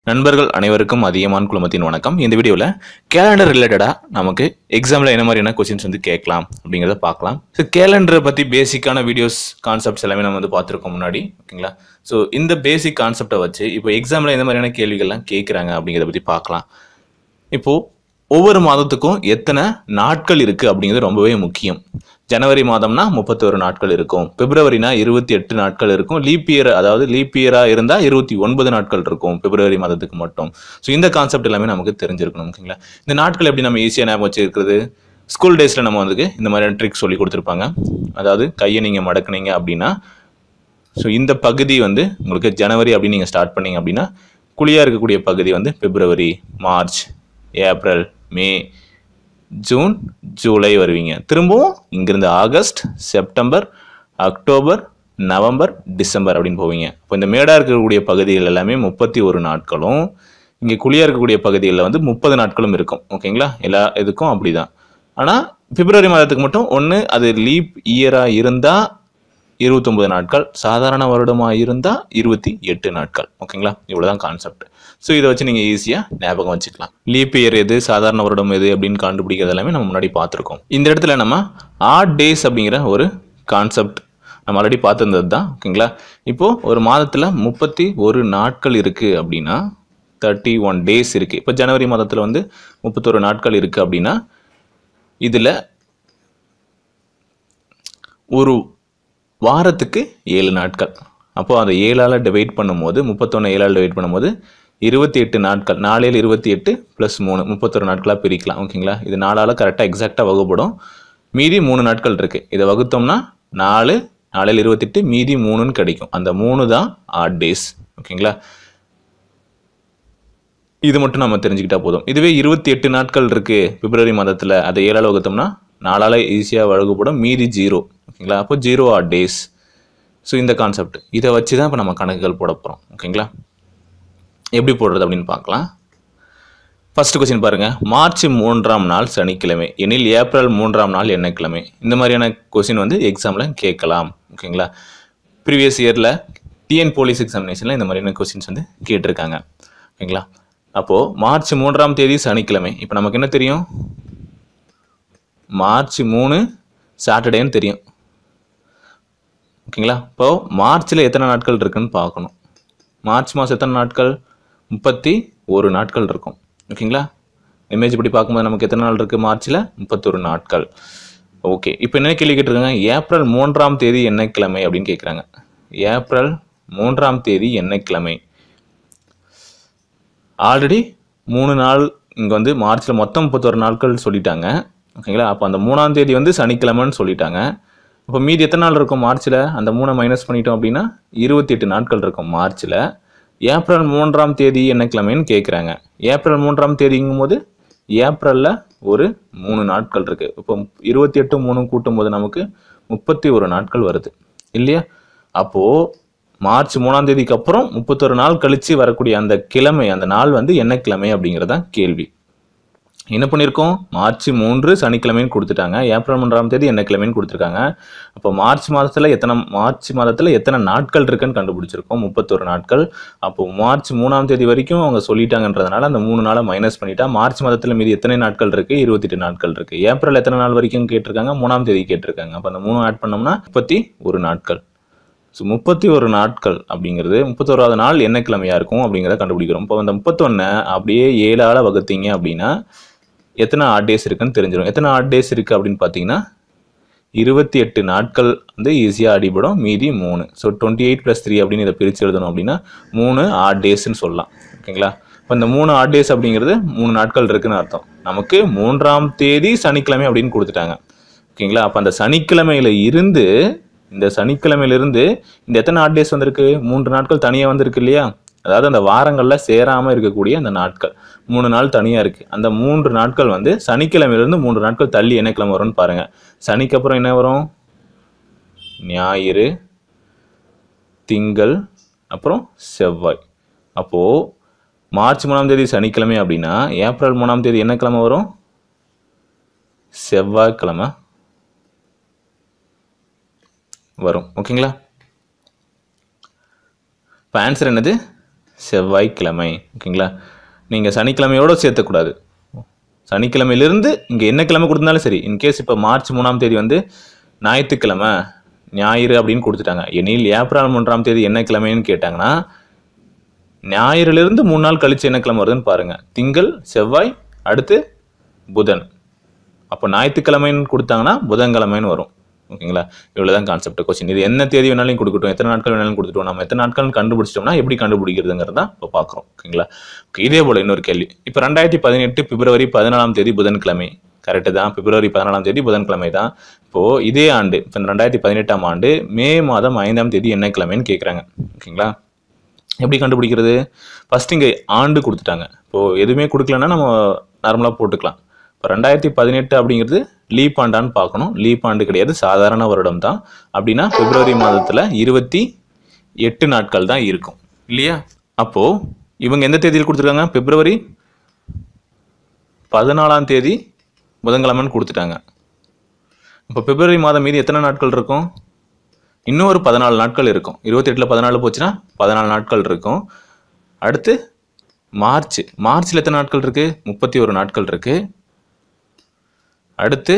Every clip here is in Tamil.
நண்பர்கள் அனைவருக்கும் அதிகமான குழுமத்தின் வணக்கம் இந்த வீடியோவில் கேலண்டர் ரிலேட்டடாக நமக்கு எக்ஸாமில் என்ன மாதிரியான கொஸ்டின்ஸ் வந்து கேட்கலாம் அப்படிங்கிறத பார்க்கலாம் ஸோ கேலண்டரை பற்றி பேசிக்கான வீடியோஸ் கான்செப்ட்ஸ் எல்லாமே நம்ம வந்து பார்த்துருக்கோம் முன்னாடி ஓகேங்களா ஸோ இந்த பேசிக் கான்செப்டை வச்சு இப்போ எக்ஸாமில் எந்த மாதிரியான கேள்விகள்லாம் கேட்குறாங்க அப்படிங்கிறத பற்றி பார்க்கலாம் இப்போது ஒவ்வொரு மாதத்துக்கும் எத்தனை நாட்கள் இருக்குது அப்படிங்கிறது ரொம்பவே முக்கியம் ஜனவரி மாதம்னா முப்பத்தோரு நாட்கள் இருக்கும் பிப்ரவரினா இருபத்தி எட்டு நாட்கள் இருக்கும் லீப் இயர் அதாவது லீப் இயராக இருந்தால் இருபத்தி ஒன்பது நாட்கள் இருக்கும் பிப்ரவரி மாதத்துக்கு மட்டும் ஸோ இந்த கான்செப்ட் எல்லாமே நமக்கு தெரிஞ்சிருக்கணும் ஓகேங்களா இந்த நாட்கள் எப்படி நம்ம ஈஸியாக ஞாபகம் வச்சிருக்கிறது ஸ்கூல் டேஸில் நம்ம வந்து இந்த மாதிரியான ட்ரிக் சொல்லி கொடுத்துருப்பாங்க அதாவது கையை நீங்கள் மடக்குனீங்க அப்படின்னா ஸோ இந்த பகுதி வந்து உங்களுக்கு ஜனவரி அப்படின்னு நீங்கள் ஸ்டார்ட் பண்ணீங்க அப்படின்னா குழியாக இருக்கக்கூடிய பகுதி வந்து February March April May June July வருவீங்க திரும்பவும் இங்கிருந்து August September October November December அப்படின்னு போவீங்க இப்போ இந்த மேடாக இருக்கக்கூடிய பகுதிகள் எல்லாமே முப்பத்தி ஒரு நாட்களும் இங்கே குழியாக இருக்கக்கூடிய பகுதிகளில் வந்து முப்பது நாட்களும் இருக்கும் ஓகேங்களா எல்லா இதுக்கும் அப்படிதான் ஆனால் பிப்ரவரி மாதத்துக்கு மட்டும் ஒன்று அது லீப் இயராக இருந்தால் இருபத்தொம்பது நாட்கள் சாதாரண வருடமாக இருந்தால் இருபத்தி எட்டு நாட்கள் ஓகேங்களா இவ்வளோதான் கான்செப்ட் ஸோ இதை வச்சு நீங்கள் ஈஸியாக ஞாபகம் வச்சுக்கலாம் லீப் இயர் எது சாதாரண வருடம் எது அப்படின்னு கண்டுபிடிக்கிறது எல்லாமே நம்ம முன்னாடி பார்த்துருக்கோம் இந்த இடத்துல நம்ம ஆட் டேஸ் அப்படிங்கிற ஒரு கான்செப்ட் நம்ம ஆல்ரெடி பார்த்துருந்தது தான் ஓகேங்களா இப்போது ஒரு மாதத்தில் முப்பத்தி ஒரு நாட்கள் இருக்குது அப்படின்னா தேர்ட்டி ஒன் டேஸ் இருக்குது இப்போ ஜனவரி மாதத்தில் வந்து முப்பத்தொரு நாட்கள் இருக்குது அப்படின்னா இதில் ஒரு வாரத்துக்கு ஏழு நாட்கள் அப்போது அதை ஏழால் டிவைட் பண்ணும்போது முப்பத்தொன்று ஏழால் டிவைட் பண்ணும்போது இருபத்தி எட்டு நாட்கள் நாளையில் இருபத்தி எட்டு ப்ளஸ் மூணு முப்பத்தொரு நாட்களாக பிரிக்கலாம் ஓகேங்களா இது நாலால் கரெக்டாக எக்ஸாக்டாக வகுப்படும் மீதி மூணு நாட்கள் இருக்குது இதை வகுத்தோம்னா நாலு நாளையில் இருபத்தெட்டு மீதி மூணுன்னு கிடைக்கும் அந்த மூணு தான் ஆட் டேஸ் ஓகேங்களா இது மட்டும் நம்ம தெரிஞ்சுக்கிட்டா போதும் இதுவே இருபத்தி எட்டு நாட்கள் இருக்குது பிப்ரவரி மாதத்தில் அதை ஏழால் வகுத்தோம்னா நாலால் ஈஸியாக வழங்கப்படும் மீதி ஜீரோ ஓகேங்களா அப்போ ஜீரோ ஆர் டேஸ் ஸோ இந்த கான்செப்ட் இதை வச்சு தான் இப்போ நம்ம கணக்குகள் போட போகிறோம் ஓகேங்களா எப்படி போடுறது அப்படின்னு பார்க்கலாம் ஃபர்ஸ்ட் கொஸ்டின் பாருங்க மார்ச் மூன்றாம் நாள் சனிக்கிழமை எனில் ஏப்ரல் மூன்றாம் நாள் என்ன கிழமை இந்த மாதிரியான கொஸ்டின் வந்து எக்ஸாமில் கேட்கலாம் ஓகேங்களா ப்ரீவியஸ் இயரில் டிஎன் போலீஸ் எக்ஸாமினேஷனில் இந்த மாதிரியான கொஸ்டின்ஸ் வந்து கேட்டிருக்காங்க ஓகேங்களா அப்போது மார்ச் மூன்றாம் தேதி சனிக்கிழமை இப்போ நமக்கு என்ன தெரியும் மார்ச் மூணு சாட்டர்டேன்னு தெரியும் ஓகேங்களா இப்போ மார்ச்சில் எத்தனை நாட்கள் இருக்குன்னு பார்க்கணும் மார்ச் மாதம் எத்தனை நாட்கள் முப்பத்தி ஒரு நாட்கள் இருக்கும் ஓகேங்களா இமேஜ் இப்படி பார்க்கும்போது நமக்கு எத்தனை நாள் இருக்குது மார்ச்சில் முப்பத்தொரு நாட்கள் ஓகே இப்போ என்ன கேள்வி கேட்டிருக்காங்க ஏப்ரல் மூன்றாம் தேதி என்ன கிழமை அப்படின்னு கேட்குறாங்க ஏப்ரல் மூன்றாம் தேதி என்ன கிழமை ஆல்ரெடி மூணு நாள் இங்கே வந்து மார்ச்சில் மொத்தம் முப்பத்தொரு நாட்கள் சொல்லிட்டாங்க ஓகேங்களா அப்போ அந்த மூணாம் தேதி வந்து சனிக்கிழமைன்னு சொல்லிட்டாங்க இப்போ மீதி எத்தனை நாள் இருக்கும் மார்ச்சில் அந்த மூணை மைனஸ் பண்ணிட்டோம் அப்படின்னா இருபத்தி எட்டு நாட்கள் இருக்கும் மார்ச்சில் ஏப்ரல் மூன்றாம் தேதி என்ன கிழமைன்னு கேட்குறாங்க ஏப்ரல் மூன்றாம் தேதிங்கும் போது ஏப்ரலில் ஒரு மூணு நாட்கள் இருக்குது இப்போ இருபத்தி எட்டு மூணு கூட்டும் போது நமக்கு முப்பத்தி ஒரு நாட்கள் வருது இல்லையா அப்போது மார்ச் மூணாம் தேதிக்கு அப்புறம் முப்பத்தொரு நாள் கழித்து வரக்கூடிய அந்த கிழமை அந்த நாள் வந்து என்ன கிழமை அப்படிங்கிறதான் கேள்வி என்ன பண்ணியிருக்கோம் மார்ச் மூன்று சனிக்கிழமைன்னு கொடுத்துட்டாங்க ஏப்ரல் மூன்றாம் தேதி என்ன கிழமைன்னு கொடுத்துருக்காங்க அப்போ மார்ச் மாதத்தில் எத்தனை மார்ச் மாதத்தில் எத்தனை நாட்கள் இருக்குன்னு கண்டுபிடிச்சிருக்கோம் முப்பத்தொரு நாட்கள் அப்போ மார்ச் மூணாம் தேதி வரைக்கும் அவங்க சொல்லிட்டாங்கன்றதுனால அந்த மூணு நாளை மைனஸ் பண்ணிட்டா மார்ச் மாதத்தில் மீதி எத்தனை நாட்கள் இருக்குது இருபத்தெட்டு நாட்கள் இருக்குது ஏப்ரல் எத்தனை நாள் வரைக்கும் கேட்டிருக்காங்க மூணாம் தேதி கேட்டிருக்காங்க அப்போ அந்த மூணு ஆட் பண்ணோம்னா முப்பத்தி ஒரு நாட்கள் ஸோ முப்பத்தி ஒரு நாட்கள் அப்படிங்கிறது முப்பத்தோராவது நாள் என்ன கிழமையாக இருக்கும் அப்படிங்கிறத கண்டுபிடிக்கிறோம் இப்போ அந்த முப்பத்தொன்னை அப்படியே ஏழால் வகுத்தீங்க அப்படின்னா எத்தனை ஆட் டேஸ் இருக்குன்னு தெரிஞ்சிடும் எத்தனை ஆட் டேஸ் இருக்குது அப்படின்னு பார்த்தீங்கன்னா இருபத்தி எட்டு நாட்கள் வந்து ஈஸியாக அடிபடும் மீதி மூணு so twenty eight plus three அப்படின்னு இதை பிரித்து எழுதணும் அப்படின்னா மூணு ஆட் டேஸ்ன்னு சொல்லலாம் ஓகேங்களா இப்போ இந்த மூணு ஆட் டேஸ் அப்படிங்கிறது மூணு நாட்கள் இருக்குன்னு அர்த்தம் நமக்கு மூன்றாம் தேதி சனிக்கிழமை அப்படின்னு கொடுத்துட்டாங்க ஓகேங்களா அப்போ அந்த சனிக்கிழமையில இருந்து இந்த சனிக்கிழமையிலிருந்து இந்த எத்தனை ஆட் டேஸ் வந்திருக்கு மூன்று நாட்கள் தனியாக வந்திருக்கு இல்லையா அதாவது அந்த வாரங்களில் சேராமல் இருக்கக்கூடிய அந்த நாட்கள் மூணு நாள் தனியாக இருக்குது அந்த மூன்று நாட்கள் வந்து சனிக்கிழமையிலேருந்து மூன்று நாட்கள் தள்ளி என்ன கிழமை வரும்னு பாருங்கள் சனிக்கு அப்புறம் என்ன வரும் ஞாயிறு திங்கள் அப்புறம் செவ்வாய் அப்போது மார்ச் மூணாம் தேதி சனிக்கிழமை அப்படின்னா ஏப்ரல் மூணாம் தேதி என்ன கிழமை வரும் செவ்வாய்க்கிழமை வரும் ஓகேங்களா இப்போ ஆன்சர் என்னது செவ்வாய்க்கிழமை ஓகேங்களா நீங்கள் சனிக்கிழமையோடு சேர்த்தக்கூடாது சனிக்கிழமையிலிருந்து இங்கே என்ன கிழமை கொடுத்தாலும் சரி இன்கேஸ் இப்போ மார்ச் மூணாம் தேதி வந்து ஞாயிற்றுக்கிழமை ஞாயிறு அப்படின்னு கொடுத்துட்டாங்க எனில் ஏப்ரல் மூன்றாம் தேதி என்ன கிழமைன்னு கேட்டாங்கன்னா ஞாயிறிலிருந்து மூணு நாள் கழிச்சு என்ன கிழமை வருதுன்னு பாருங்க திங்கள் செவ்வாய் அடுத்து புதன் அப்போ ஞாயிற்றுக்கிழமைன்னு கொடுத்தாங்கன்னா புதன்கிழமைன்னு வரும் ஓகேங்களா இவ்வளோதான் கான்செப்ட் கொஸ்டின் இது என்ன தேதி வேணாலும் கொடுக்கட்டும் எத்தனை நாட்கள் வேணாலும் கொடுத்துட்டோம் நம்ம எத்தனை நாட்கள் கண்டுபிடிச்சிட்டோம்னா எப்படி கண்டுபிடிக்கிறதுங்கிறத இப்போ பார்க்குறோம் ஓகேங்களா Okay, இதே போல் இன்னொரு கேள்வி இப்போ ரெண்டாயிரத்தி பதினெட்டு பிப்ரவரி பதினாலாம் தேதி புதன்கிழமை கரெக்டு தான் பிப்ரவரி பதினாலாம் தேதி புதன்கிழமை தான் இப்போது இதே ஆண்டு இப்போ இந்த ரெண்டாயிரத்தி பதினெட்டாம் ஆண்டு மே மாதம் ஐந்தாம் தேதி என்ன கிழமைன்னு கேட்குறாங்க ஓகேங்களா எப்படி கண்டுபிடிக்கிறது ஃபர்ஸ்ட் இங்கே ஆண்டு கொடுத்துட்டாங்க இப்போது எதுவுமே கொடுக்கலன்னா நம்ம நார்மலாக போட்டுக்கலாம் இப்போ ரெண்டாயிரத்தி பதினெட்டு அப்படிங்கிறது லீப் ஆண்டான்னு பார்க்கணும் லீப் ஆண்டு கிடையாது சாதாரண வருடம் தான் அப்படின்னா பிப்ரவரி மாதத்தில் இருபத்தி எட்டு நாட்கள் தான் இருக்கும் இல்லையா அப்போது இவங்க எந்த தேதியில் கொடுத்துருக்காங்க பிப்ரவரி பதினாலாம் தேதி புதன்கிழமைன்னு கொடுத்துட்டாங்க இப்போ பிப்ரவரி மாதம் மீதி எத்தனை நாட்கள் இருக்கும் இன்னும் ஒரு பதினாலு நாட்கள் இருக்கும் இருபத்தெட்டில் பதினாலு போச்சுன்னா பதினாலு நாட்கள் இருக்கும் அடுத்து மார்ச் மார்ச்சில் எத்தனை நாட்கள் இருக்குது முப்பத்தி ஒரு நாட்கள் இருக்குது அடுத்து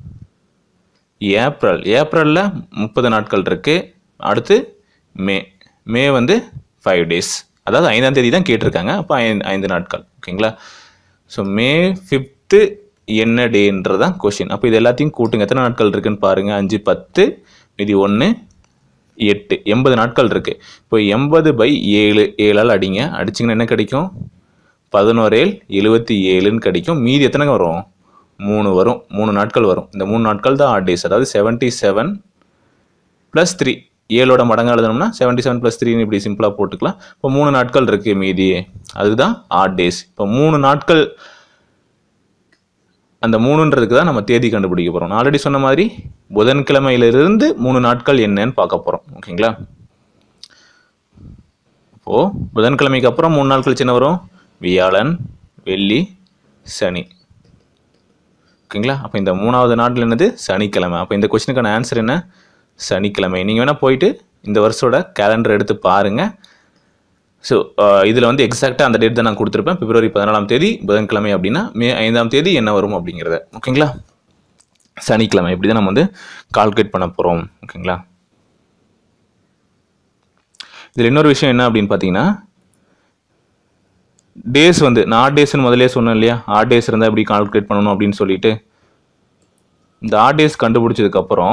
ஏப்ரல் ஏப்ரலில் முப்பது நாட்கள் இருக்குது அடுத்து மே மே வந்து ஃபைவ் டேஸ் அதாவது ஐந்தாம் தேதி தான் கேட்டிருக்காங்க அப்போ ஐந்து ஐந்து நாட்கள் ஓகேங்களா ஸோ மே ஃபிஃப்த்து என்ன டேன்றது தான் கொஷின் அப்போ இது எல்லாத்தையும் கூட்டுங்க எத்தனை நாட்கள் இருக்குன்னு பாருங்கள் அஞ்சு பத்து மீதி ஒன்று எட்டு எண்பது நாட்கள் இருக்குது இப்போ எண்பது பை ஏழு ஏழால் அடிங்க அடிச்சிங்கன்னா என்ன கிடைக்கும் பதினோரேல் எழுபத்தி ஏழுன்னு கிடைக்கும் மீதி எத்தனை வரும் மூணு வரும் மூணு நாட்கள் வரும் இந்த மூணு நாட்கள் தான் ஆட் டேஸ் அதாவது செவன்ட்டி செவன் ப்ளஸ் த்ரீ ஏழோட மடங்கு எழுதணும்னா செவன்ட்டி செவன் ப்ளஸ் த்ரீன்னு இப்படி சிம்பிளாக போட்டுக்கலாம் இப்போ மூணு நாட்கள் இருக்குது மீதி அதுதான் ஆட் டேஸ் இப்போ மூணு நாட்கள் அந்த மூணுன்றதுக்கு தான் நம்ம தேதி கண்டுபிடிக்க போகிறோம் நான் ஆல்ரெடி சொன்ன மாதிரி புதன்கிழமையிலிருந்து மூணு நாட்கள் என்னன்னு பார்க்க போகிறோம் ஓகேங்களா இப்போது புதன்கிழமைக்கு அப்புறம் மூணு நாள் கழிச்சு என்ன வரும் வியாழன் வெள்ளி சனி ஓகேங்களா அப்போ இந்த மூணாவது நாட்டில் என்னது சனிக்கிழமை அப்போ இந்த கொஸ்டினுக்கான ஆன்சர் என்ன சனிக்கிழமை நீங்கள் வேணால் போயிட்டு இந்த வருஷோட கேலண்டர் எடுத்து பாருங்கள் ஸோ இதில் வந்து எக்ஸாக்டாக அந்த டேட் தான் நான் கொடுத்துருப்பேன் பிப்ரவரி பதினாலாம் தேதி புதன்கிழமை அப்படின்னா மே ஐந்தாம் தேதி என்ன வரும் அப்படிங்கிறத ஓகேங்களா சனிக்கிழமை இப்படி தான் நம்ம வந்து கால்குலேட் பண்ண போகிறோம் ஓகேங்களா இதில் இன்னொரு விஷயம் என்ன அப்படின்னு பார்த்தீங்கன்னா டேஸ் வந்து நான் ஆட் டேஸ்னு முதலே சொன்னேன் இல்லையா ஆட் டேஸ் இருந்தால் எப்படி கால்குலேட் பண்ணணும் அப்படின்னு சொல்லிட்டு இந்த ஆட் டேஸ் கண்டுபிடிச்சதுக்கப்புறம்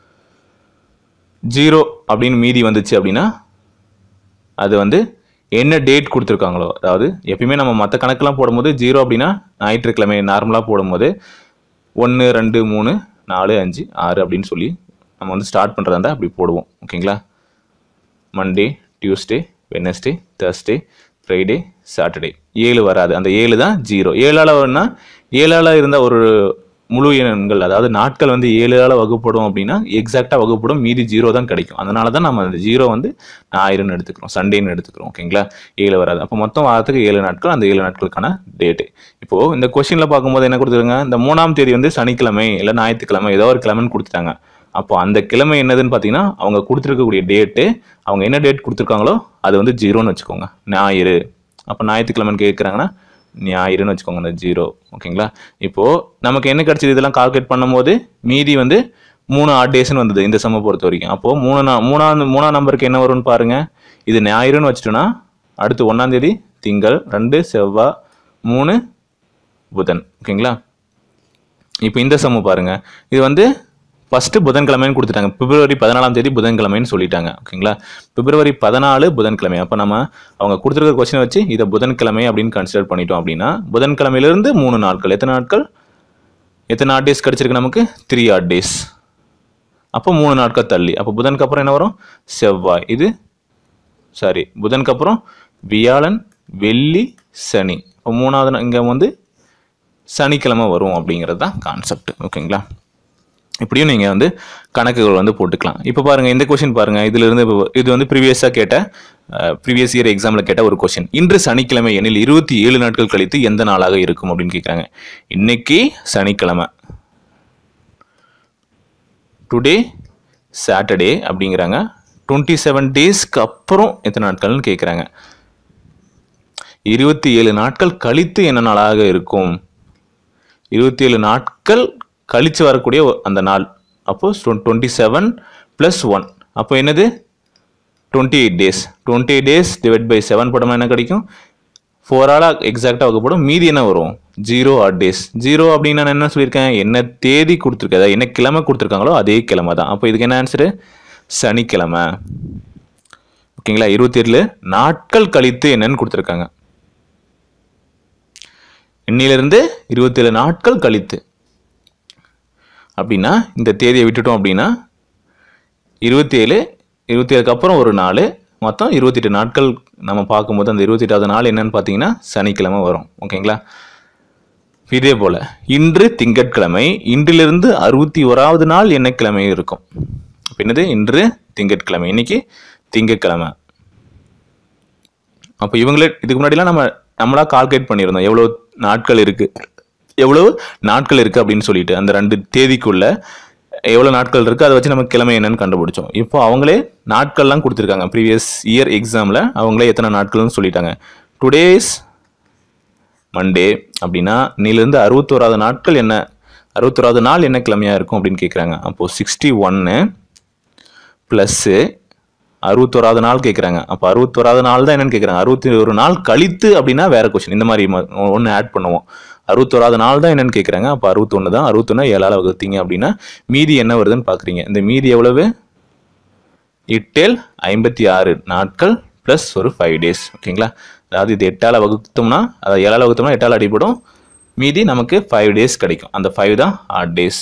ஜீரோ அப்படின்னு மீதி வந்துச்சு அப்படின்னா அது வந்து என்ன டேட் கொடுத்துருக்காங்களோ அதாவது எப்பயுமே நம்ம மற்ற கணக்கெல்லாம் போடும்போது ஜீரோ அப்படின்னா ஞாயிற்றுக்கிழமை நார்மலாக போடும்போது ஒன்று ரெண்டு மூணு நாலு அஞ்சு ஆறு அப்படின்னு சொல்லி நம்ம வந்து ஸ்டார்ட் பண்ணுறதா இருந்தால் அப்படி போடுவோம் ஓகேங்களா Monday Tuesday Wednesday Thursday Friday Saturday ஏழு வராது அந்த ஏழு தான் ஜீரோ ஏழால் வேணா ஏழால் இருந்த ஒரு முழு எண்கள் அதாவது நாட்கள் வந்து ஏழால் வகுப்படும் அப்படின்னா எக்ஸாக்டாக வகுப்படும் மீதி ஜீரோ தான் கிடைக்கும் அதனால தான் நம்ம அந்த ஜீரோ வந்து ஞாயிறுன்னு எடுத்துக்கிறோம் சண்டேன்னு எடுத்துக்கிறோம் ஓகேங்களா ஏழு வராது அப்போ மொத்தம் வாரத்துக்கு ஏழு நாட்கள் அந்த ஏழு நாட்களுக்கான டேட்டு இப்போது இந்த கொஷினில் பார்க்கும்போது என்ன கொடுத்துருங்க இந்த மூணாம் தேதி வந்து சனிக்கிழமை இல்லை ஞாயிற்றுக்கிழமை ஏதோ ஒரு கிழமைன்னு கொடுத்துட்டாங்க அப்போ அந்த கிழமை என்னதுன்னு பார்த்தீங்கன்னா அவங்க கொடுத்துருக்கக்கூடிய டேட்டு அவங்க என்ன டேட் கொடுத்துருக்காங்களோ அது வந்து ஜீரோன்னு வச்சுக்கோங்க ஞாயிறு அப்போ ஞாயிற்றுக்கிழமைன்னு கேட்குறாங்கன்னா ஞாயிறுன்னு வச்சுக்கோங்க அந்த ஜீரோ ஓகேங்களா இப்போது நமக்கு என்ன கிடச்சிது இதெல்லாம் கால்குலேட் பண்ணும்போது மீதி வந்து மூணு ஆட் டேஸ்னு வந்தது இந்த சம்மை பொறுத்த வரைக்கும் அப்போது மூணு நா மூணாம் மூணாம் நம்பருக்கு என்ன வரும்னு பாருங்கள் இது ஞாயிறுன்னு வச்சுட்டோன்னா அடுத்து ஒன்றாம் தேதி திங்கள் ரெண்டு செவ்வாய் மூணு புதன் ஓகேங்களா இப்போ இந்த சம்மு பாருங்க இது வந்து ஃபஸ்ட்டு புதன்கிழமைன்னு கொடுத்துட்டாங்க பிப்ரவரி பதினாலாம் தேதி புதன்கிழமைன்னு சொல்லிட்டாங்க ஓகேங்களா பிப்ரவரி பதினாலு புதன்கிழமை அப்போ நம்ம அவங்க கொடுத்துருக்க கொஸ்டினை வச்சு இதை புதன்கிழமை அப்படின்னு கன்சிடர் பண்ணிட்டோம் அப்படின்னா புதன்கிழமையிலிருந்து மூணு நாட்கள் எத்தனை நாட்கள் எத்தனை ஆட் டேஸ் கிடச்சிருக்கு நமக்கு த்ரீ ஆட் டேஸ் அப்போ மூணு நாட்கள் தள்ளி அப்போ புதனுக்கு அப்புறம் என்ன வரும் செவ்வாய் இது சாரி புதனுக்கு அப்புறம் வியாழன் வெள்ளி சனி இப்போ மூணாவது இங்கே வந்து சனிக்கிழமை வரும் அப்படிங்கிறது தான் கான்செப்ட் ஓகேங்களா இப்படியும் நீங்கள் வந்து கணக்குகள் வந்து போட்டுக்கலாம் இப்போ பாருங்கள் இந்த கொஷின் பாருங்கள் இதிலிருந்து இப்போ- இது வந்து ப்ரீவியஸாக கேட்ட ப்ரீவியஸ் இயர் எக்ஸாமில் கேட்ட ஒரு கொஷின் இன்று சனிக்கிழமை எனில் இருபத்தி ஏழு நாட்கள் கழித்து எந்த நாளாக இருக்கும் அப்படின்னு கேட்குறாங்க இன்னைக்கு சனிக்கிழமை டுடே சாட்டர்டே அப்படிங்கிறாங்க டுவெண்ட்டி செவன் டேஸ்க்கு அப்புறம் எத்தனை நாட்கள்னு கேட்குறாங்க இருபத்தி ஏழு நாட்கள் கழித்து என்ன நாளாக இருக்கும் இருபத்தி ஏழு நாட்கள் கழித்து வரக்கூடிய ஒ- அந்த நாள் அப்போ டுவெண்ட்டி செவன் ப்ளஸ் ஒன் அப்போ என்னது twenty eight days twenty eight days divide by seven போட்டோம்னா என்ன கிடைக்கும் ஃபோரால் எக்ஸாக்டாக வகுப்படும் மீதி என்ன வரும் ஜீரோ ஆட் டேஸ் ஜீரோ அப்படின்னு நான் என்ன சொல்லியிருக்கேன் என்ன தேதி கொடுத்துருக்கேன் அதாவது என்ன கிழமை கொடுத்துருக்காங்களோ அதே கிழமை தான் அப்போ இதுக்கு என்ன ஆன்சரு சனிக்கிழமை ஓகேங்களா இருபத்தி ஏழு நாட்கள் கழித்து என்னன்னு கொடுத்துருக்காங்க இன்னிலிருந்து இருபத்தேழு நாட்கள் கழித்து அப்படின்னா இந்த தேதியை விட்டுட்டோம் அப்படின்னா இருபத்தேழு இருபத்தேழுக்கு அப்புறம் ஒரு நாள் மொத்தம் இருபத்தெட்டு நாட்கள் நம்ம பார்க்கும்போது அந்த இருபத்தெட்டாவது நாள் என்னன்னு பார்த்தீங்கன்னா சனிக்கிழமை வரும் ஓகேங்களா இதே போல் இன்று திங்கட்கிழமை இன்றிலிருந்து அறுபத்தி ஓராவது நாள் என்ன கிழமை இருக்கும் அப்ப என்னது இன்று திங்கட்கிழமை இன்னைக்கு திங்கட்கிழமை அப்போ இவங்களே இதுக்கு முன்னாடிலாம் நம்ம நம்மளா கால்குலேட் பண்ணியிருந்தோம் எவ்வளோ நாட்கள் இருக்கு எவ்வளோ நாட்கள் இருக்கு அப்படின்னு சொல்லிட்டு அந்த ரெண்டு தேதிக்குள்ள எவ்வளோ நாட்கள் இருக்கு அதை வச்சு நம்ம கிழமை என்னன்னு கண்டுபிடிச்சோம் இப்போ அவங்களே நாட்கள்லாம் கொடுத்துருக்காங்க ப்ரீவியஸ் இயர் எக்ஸாமில் அவங்களே எத்தனை நாட்கள்னு சொல்லிட்டாங்க டுடேஸ் மண்டே அப்படின்னா இன்னிலிருந்து அறுபத்தோராவது நாட்கள் என்ன அறுபத்தோராவது நாள் என்ன கிழமையா இருக்கும் அப்படின்னு கேட்குறாங்க அப்போது சிக்ஸ்டி ஒன்று ப்ளஸ்ஸு அறுபத்தோராவது நாள் கேட்குறாங்க அப்போ அறுபத்தோராவது நாள் தான் என்னன்னு கேட்குறாங்க அறுபத்தி ஒரு நாள் கழித்து அப்படின்னா வேற கொஸ்டின் இந்த மாதிரி ஒன்று ஆட் பண்ணுவோம் அறுபத்தோராவது நாள் தான் என்னன்னு கேட்குறாங்க அப்போ அறுபத்தொன்று தான் அறுபத்தொன்று ஏழால் வகுத்தீங்க அப்படின்னா மீதி என்ன வருதுன்னு பார்க்குறீங்க இந்த மீதி எவ்வளவு எட்டேல் ஐம்பத்தி ஆறு நாட்கள் ப்ளஸ் ஒரு ஃபைவ் டேஸ் ஓகேங்களா அதாவது இது எட்டால் வகுத்தோம்னா அதாவது ஏழால் வகுத்தோம்னா எட்டால் அடிப்படும் மீதி நமக்கு ஃபைவ் டேஸ் கிடைக்கும் அந்த ஃபைவ் தான் ஆட் டேஸ்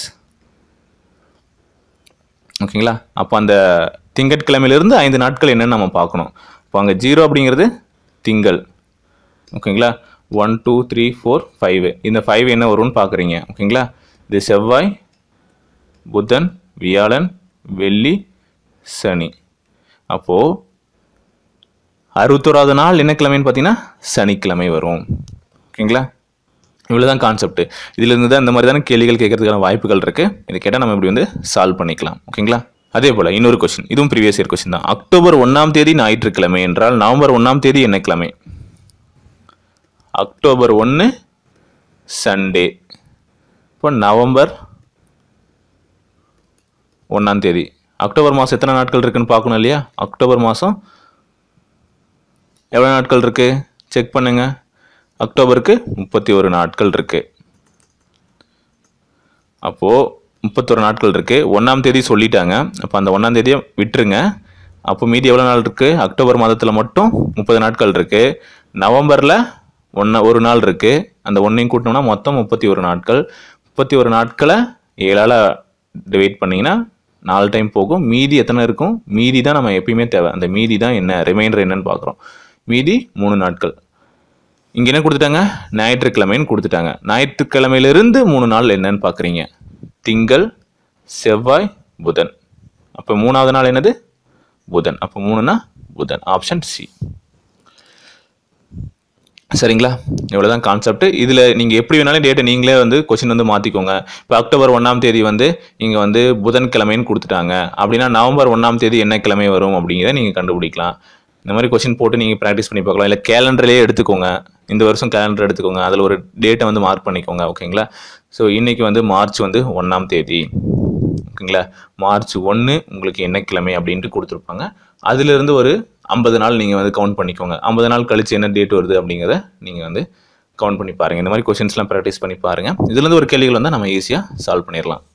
ஓகேங்களா அப்போ அந்த திங்கட்கிழமையிலிருந்து ஐந்து நாட்கள் என்னன்னு நம்ம பார்க்கணும் இப்போ அங்கே ஜீரோ அப்படிங்கிறது திங்கள் ஓகேங்களா one two three four five இந்த ஃபைவ் என்ன வரும்னு பார்க்குறீங்க ஓகேங்களா இது செவ்வாய் புதன் வியாழன் வெள்ளி சனி அப்போது அறுபத்தோராவது நாள் என்ன கிழமைன்னு பார்த்தீங்கன்னா சனிக்கிழமை வரும் ஓகேங்களா இவ்வளோதான் கான்செப்ட் இதிலிருந்து தான் இந்த மாதிரி தானே கேள்விகள் கேட்கறதுக்கான வாய்ப்புகள் இருக்குது இதை கேட்டால் நம்ம இப்படி வந்து சால்வ் பண்ணிக்கலாம் ஓகேங்களா அதே போல் இன்னொரு கொஸ்டின் இதுவும் ப்ரீவியஸ் இயர் கொஸ்டின் தான் அக்டோபர் ஒன்றாம் தேதி ஞாயிற்றுக்கிழமை என்றால் நவம்பர் ஒன்றாம் தேதி என்ன கிழமை அக்டோபர் ஒன்று சண்டே இப்போ நவம்பர் ஒன்றாம் தேதி அக்டோபர் மாதம் எத்தனை நாட்கள் இருக்குன்னு பார்க்கணும் இல்லையா அக்டோபர் மாதம் எவ்வளோ நாட்கள் இருக்கு செக் பண்ணுங்க அக்டோபருக்கு முப்பத்தி ஒரு நாட்கள் இருக்கு அப்போது முப்பத்தொரு நாட்கள் இருக்கு ஒன்றாம் தேதி சொல்லிட்டாங்க அப்போ அந்த ஒன்றாம் தேதியை விட்டுருங்க அப்போ மீதி எவ்வளோ நாள் இருக்கு அக்டோபர் மாதத்தில் மட்டும் முப்பது நாட்கள் இருக்கு நவம்பரில் ஒன்று ஒரு நாள் இருக்கு அந்த ஒன்றையும் கூட்டினோம்னா மொத்தம் முப்பத்தி ஒரு நாட்கள் முப்பத்தி ஒரு நாட்களை ஏழால் டிவைட் பண்ணிங்கன்னா நாலு டைம் போகும் மீதி எத்தனை இருக்கும் மீதி தான் நம்ம எப்பயுமே தேவை அந்த மீதி தான் என்ன ரிமைண்டர் என்னன்னு பார்க்குறோம் மீதி மூணு நாட்கள் இங்கே என்ன கொடுத்துட்டாங்க ஞாயிற்றுக்கிழமைன்னு கொடுத்துட்டாங்க ஞாயிற்றுக்கிழமையிலிருந்து மூணு நாள் என்னன்னு பார்க்குறீங்க திங்கள் செவ்வாய் புதன் அப்போ மூணாவது நாள் என்னது புதன் அப்போ மூணுனா புதன் ஆப்ஷன் சி சரிங்களா இவ்வளோதான் கான்செப்ட் இதில் நீங்கள் எப்படி வேணாலும் டேட்டை நீங்களே வந்து கொஸ்டின் வந்து மாற்றிக்கோங்க இப்போ அக்டோபர் ஒன்றாம் தேதி வந்து இங்கே வந்து புதன்கிழமைன்னு கொடுத்துட்டாங்க அப்படின்னா நவம்பர் ஒன்றாம் தேதி என்ன கிழமை வரும் அப்படிங்கிறத நீங்கள் கண்டுபிடிக்கலாம் இந்த மாதிரி கொஸ்டின் போட்டு நீங்கள் ப்ராக்டிஸ் பண்ணி பார்க்கலாம் இல்லை கேலண்டர்லேயே எடுத்துக்கோங்க இந்த வருஷம் கேலண்டர் எடுத்துக்கோங்க அதில் ஒரு டேட்டை வந்து மார்க் பண்ணிக்கோங்க ஓகேங்களா ஸோ இன்னைக்கு வந்து மார்ச் வந்து ஒன்றாம் தேதி ஓகேங்களா மார்ச் ஒன்று உங்களுக்கு என்ன கிழமை அப்படின்ட்டு கொடுத்துருப்பாங்க அதிலிருந்து ஒரு ஐம்பது நாள் நீங்கள் வந்து கவுண்ட் பண்ணிக்கோங்க ஐம்பது நாள் கழிச்சு என்ன டேட் வருது அப்படிங்கிறத நீங்கள் வந்து கவுண்ட் பண்ணி பாருங்கள் இந்த மாதிரி கொஷின்ஸ்லாம் ப்ராக்டிஸ் பண்ணி பாருங்கள் இதுலேருந்து ஒரு கேள்விகள் வந்தால் நம்ம ஈஸியாக சால்வ் பண்ணிடலாம்